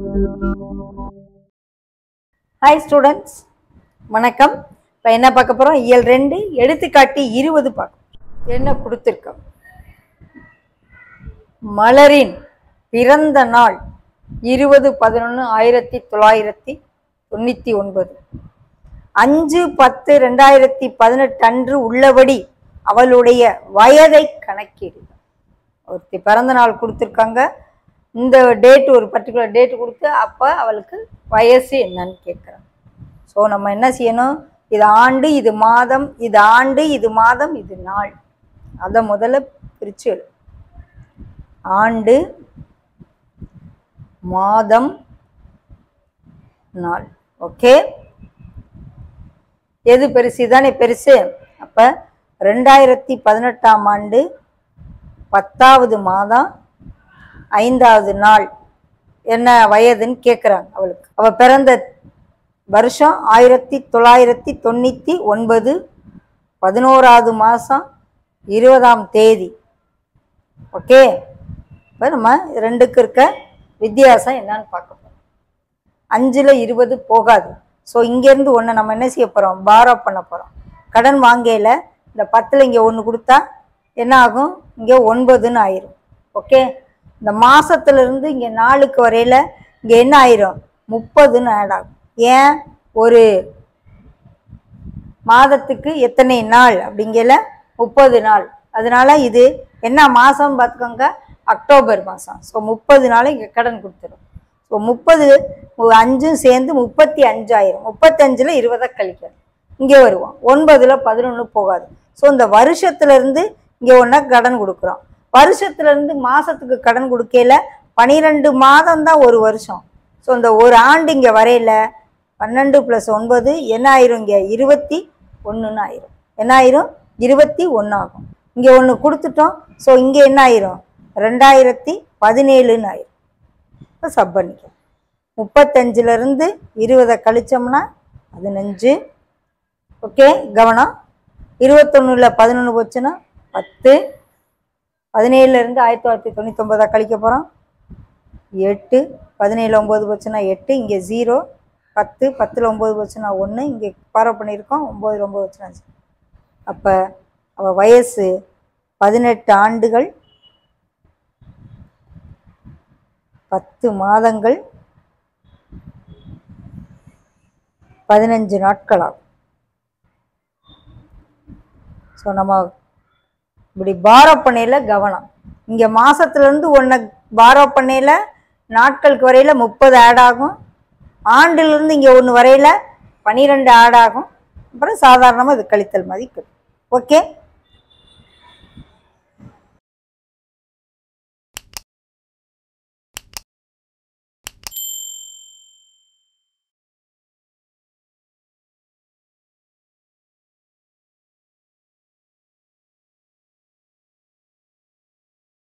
Hi students வணக்கம் இப்போ என்ன பார்க்க போகிறோம் இயல் ரெண்டு எடுத்துக்காட்டி இருபது பார்க்க என்ன கொடுத்துருக்கோம் மலரின் பிறந்த நாள் இருபது பதினொன்று ஆயிரத்தி தொள்ளாயிரத்தி தொண்ணூற்றி ஒன்பது அஞ்சு பத்து ரெண்டாயிரத்தி பதினெட்டு அன்று உள்ளபடி அவளுடைய வயதை கணக்கீடு ஒருத்தி பிறந்த நாள் கொடுத்துருக்காங்க இந்த டேட் ஒரு பர்டிகுலர் டேட் கொடுத்து அப்போ அவளுக்கு வயசு என்னன்னு கேட்குறாங்க ஸோ நம்ம என்ன செய்யணும் இது ஆண்டு இது மாதம் இது ஆண்டு இது மாதம் இது நாள் அதை முதல்ல பிரித்து எழுது ஆண்டு மாதம் நாள் ஓகே எது பெருசு இதானே பெருசு அப்போ ரெண்டாயிரத்தி பதினெட்டாம் ஆண்டு பத்தாவது மாதம் ஐந்தாவது நாள் என்ன வயதுன்னு கேட்குறாங்க அவளுக்கு அவள் பிறந்த வருஷம் ஆயிரத்தி தொள்ளாயிரத்தி தொண்ணூற்றி ஒன்பது பதினோராவது மாதம் இருபதாம் தேதி ஓகே இப்போ நம்ம ரெண்டுக்கு இருக்க வித்தியாசம் என்னன்னு பார்க்க போகிறோம் அஞ்சில் இருபது போகாது ஸோ இங்கேருந்து ஒன்று நம்ம என்ன செய்ய போகிறோம் பாரோ பண்ண போகிறோம் கடன் வாங்கையில் இந்த பத்தில் இங்கே ஒன்று கொடுத்தா என்ன ஆகும் இங்கே ஒன்பதுன்னு ஆயிரும் ஓகே இந்த மாசத்துல இங்கே நாளுக்கு வரையில் இங்கே என்ன ஆயிரும் முப்பதுன்னு ஆட் ஆகும் ஏன் ஒரு மாதத்துக்கு எத்தனை நாள் அப்படிங்கல முப்பது நாள் அதனால இது என்ன மாதம் பார்த்துக்கோங்க அக்டோபர் மாதம் ஸோ முப்பது நாள் இங்கே கடன் கொடுத்துரும் ஸோ முப்பது அஞ்சும் சேர்ந்து முப்பத்தி அஞ்சாயிரம் முப்பத்தஞ்சில் இருபதை கழிக்கணும் இங்கே வருவோம் ஒன்பதில் பதினொன்று போகாது ஸோ இந்த வருஷத்துலேருந்து இங்கே ஒன்றா கடன் கொடுக்குறோம் வருஷத்துலேருந்து மாதத்துக்கு கடன் கொடுக்கையில பனிரெண்டு மாதம் தான் ஒரு வருஷம் ஸோ இந்த ஒரு ஆண்டு இங்கே வரையில பன்னெண்டு ப்ளஸ் ஒன்பது என்ன ஆயிரும் இங்கே இருபத்தி ஒன்றுன்னு ஆயிரும் என்ன ஆயிரும் இருபத்தி ஒன்று ஆகும் இங்கே ஒன்று கொடுத்துட்டோம் ஸோ இங்கே என்ன ஆயிரும் ரெண்டாயிரத்தி பதினேழுன்னு ஆயிரும் இப்போ சப் பண்ணிக்கலாம் முப்பத்தஞ்சிலேருந்து இருபதை கழிச்சோம்னா பதினஞ்சு ஓகே கவனம் இருபத்தொன்னுல பதினொன்று போச்சுன்னா பத்து பதினேழுலேருந்து ஆயிரத்தி தொள்ளாயிரத்தி தொண்ணூத்தொம்பதா கழிக்க போகிறோம் எட்டு பதினேழு ஒம்பது போச்சுன்னா எட்டு இங்கே ஜீரோ பத்து பத்தில் ஒம்பது போச்சுன்னா ஒன்று இங்கே பாரோ பண்ணியிருக்கோம் ஒம்பது ஒம்பது போச்சுன்னா zero. அப்போ அவள் வயசு பதினெட்டு ஆண்டுகள் பத்து மாதங்கள் பதினஞ்சு நாட்கள் ஆகும் ஸோ நம்ம இப்படி பாரோ பண்ணையில் கவனம் இங்கே மாதத்துலேருந்து ஒன்றை பாரோ பண்ணையில் நாட்களுக்கு வரையில் முப்பது ஆட் ஆகும் ஆண்டிலிருந்து இங்கே ஒன்று வரையில் பன்னிரெண்டு ஆட் ஆகும் அப்புறம் சாதாரணமாக இது கழித்தல் மாதிரி ஓகே